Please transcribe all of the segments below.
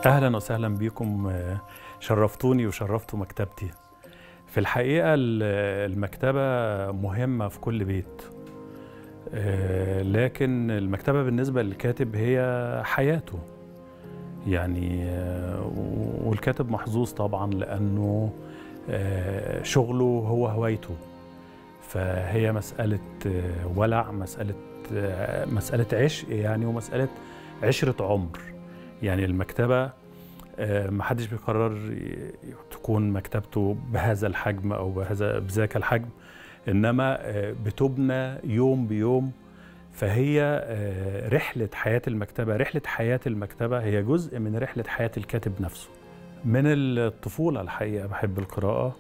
اهلا وسهلا بكم آه، شرفتوني وشرفتوا مكتبتي في الحقيقه ال- المكتبه مهمه في كل بيت آه، لكن المكتبه بالنسبه للكاتب هي حياته يعني آه، والكاتب محظوظ طبعا لانه آه، شغله هو هوايته فهي مساله آه، ولع مساله آه، مساله عشق يعني ومساله عشره عمر يعني المكتبه آه، محدش بيقرر ي- تكون مكتبته بهذا الحجم او بهذا بذاك الحجم انما آه، بتبنى يوم بيوم فهي آه، رحله حياه المكتبه رحله حياه المكتبه هي جزء من رحله حياه الكاتب نفسه من الطفوله الحقيقه بحب القراءه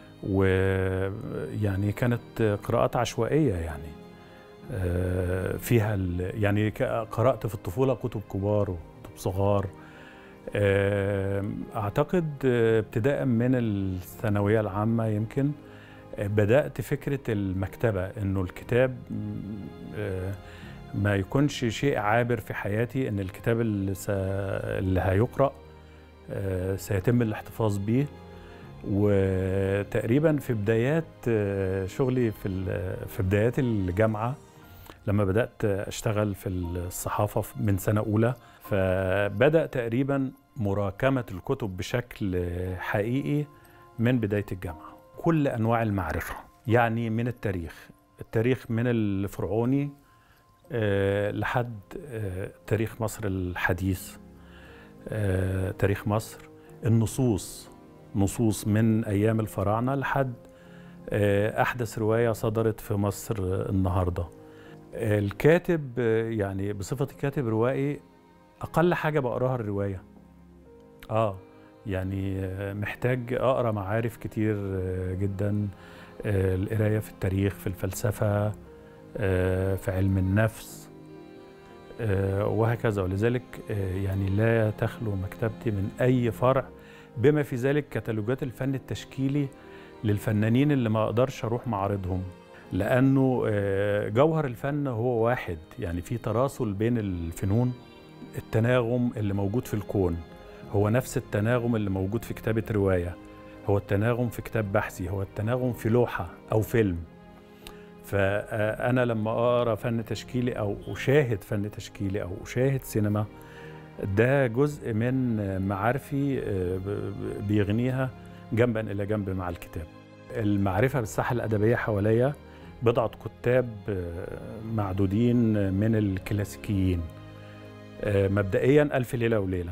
ويعني كانت قراءات عشوائيه يعني آه، فيها ال- يعني ك- قرات في الطفوله كتب كبار وكتب صغار آم، اعتقد آه، ابتداء من الثانويه العامه يمكن آه، بدات فكره المكتبه انه الكتاب م، آه، ما يكونش شيء عابر في حياتي ان الكتاب اللي, س... اللي هيقرا آه، سيتم الاحتفاظ به وتقريبا في بدايات آه، شغلي في ال- في بدايات الجامعه لما بدات اشتغل في الصحافه من سنه اولى فبدا تقريبا مراكمه الكتب بشكل حقيقي من بدايه الجامعه كل انواع المعرفه يعني من التاريخ التاريخ من الفرعوني آه، لحد آه، تاريخ مصر الحديث آه، تاريخ مصر النصوص نصوص من ايام الفراعنه لحد آه، احدث روايه صدرت في مصر آه، النهارده الكاتب آه، يعني بصفتي كاتب روائي اقل حاجه بقراها الروايه اه يعني آه، محتاج اقرا معارف كتير آه، جدا آه، القرايه في التاريخ في الفلسفه آه، في علم النفس آه، وهكذا ولذلك آه، يعني لا تخلو مكتبتي من اي فرع بما في ذلك كتالوجات الفن التشكيلي للفنانين اللي ما اقدرش اروح معارضهم لانه آه، جوهر الفن هو واحد يعني في تراصل بين الفنون التناغم اللي موجود في الكون هو نفس التناغم اللي موجود في كتابة رواية هو التناغم في كتاب بحثي هو التناغم في لوحة أو فيلم فأنا لما أقرأ فن تشكيلي أو أشاهد فن تشكيلي أو أشاهد سينما ده جزء من معارفي آه، ب- ب- بيغنيها جنبا إلى جنب مع الكتاب المعرفة بالساحة الأدبية حواليا بضعة كتاب آه، معدودين من الكلاسيكيين آه، مبدئيا ألف ليلة وليلة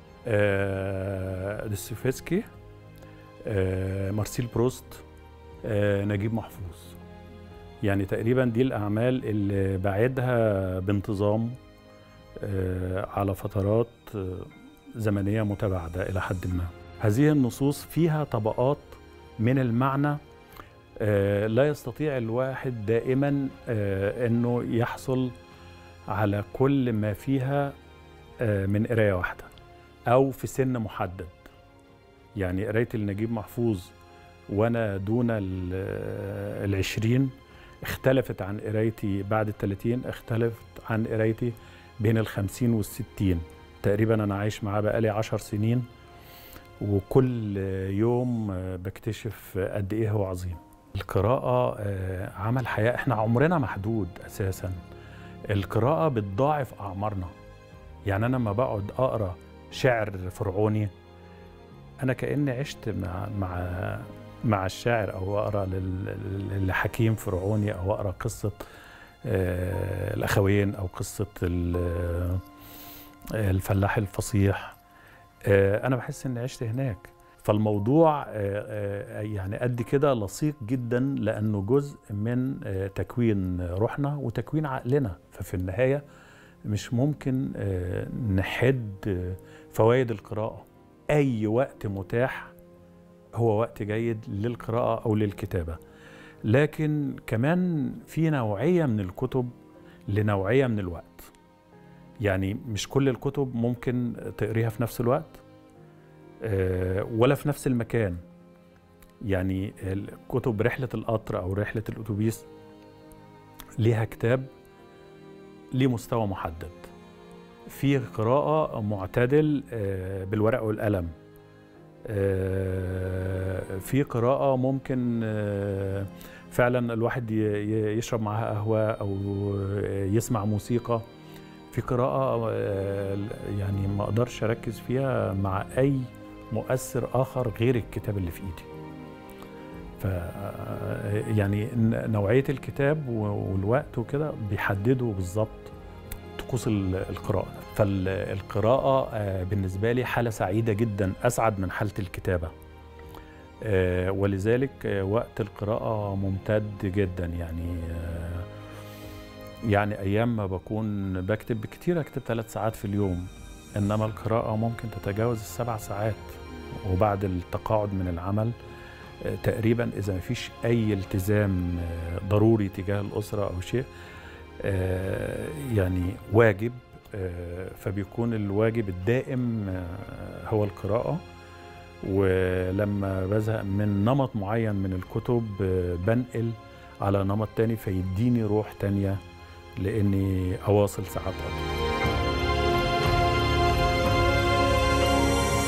آه، دوستويفسكي آه، مارسيل بروست آه، نجيب محفوظ يعني تقريبا دي الأعمال اللي بعدها بانتظام آه، على فترات آه، زمنية متباعدة إلى حد ما هذه النصوص فيها طبقات من المعنى آه، لا يستطيع الواحد دائما آه، أنه يحصل على كل ما فيها آه، من قراية واحدة أو في سن محدد يعني قراية النجيب محفوظ وأنا دون ال- آه، العشرين اختلفت عن قرايتي بعد الثلاثين اختلفت عن قرايتي بين الخمسين والستين تقريبا أنا عايش معاه بقالي عشر سنين وكل يوم آه، بكتشف قد إيه هو عظيم القراءة آه، عمل حياة احنا عمرنا محدود أساساً القراءة بتضاعف أعمارنا يعني أنا لما بقعد أقرأ شعر فرعوني أنا كأني عشت مع مع مع الشاعر أو أقرأ لل- لل- لحكيم فرعوني أو أقرأ قصة آه، الأخوين أو قصة ال- آه، الفلاح الفصيح آه، أنا بحس إني عشت هناك فالموضوع آه، آه، يعني قد كده لصيق جدا لأنه جزء من آه، تكوين روحنا وتكوين عقلنا ففي النهاية مش ممكن آه، نحد آه، فوائد القراءة أي وقت متاح هو وقت جيد للقراءة أو للكتابة لكن كمان في نوعية من الكتب لنوعية من الوقت يعني مش كل الكتب ممكن تقريها في نفس الوقت آه، ولا في نفس المكان يعني كتب رحلة القطر أو رحلة الأتوبيس ليها كتاب ليه مستوى محدد في قراءة معتدل آه، بالورق والقلم آه، في قراءة ممكن آه، فعلا الواحد ي- ي- يشرب معاها قهوة أو يسمع موسيقى في قراءة آه، يعني ما أقدرش أركز فيها مع أي مؤثر آخر غير الكتاب اللي في إيدي ف يعني ن- نوعية الكتاب و- والوقت وكده بيحددوا بالظبط طقوس ال- القراءة فالقراءة آه، بالنسبة لي حالة سعيدة جدا أسعد من حالة الكتابة آه، ولذلك آه، وقت القراءة ممتد جدا يعني آه، يعني أيام ما بكون بكتب بكتير أكتب ثلاث ساعات في اليوم إنما القراءة ممكن تتجاوز السبع ساعات وبعد التقاعد من العمل آه، تقريبا إذا ما فيش أي التزام آه، ضروري تجاه الأسرة أو شيء آه، يعني واجب آه، فبيكون الواجب الدائم آه، هو القراءة ولما بزهق من نمط معين من الكتب آه، بنقل على نمط تاني فيديني روح تانية لاني اواصل ساعات اكتر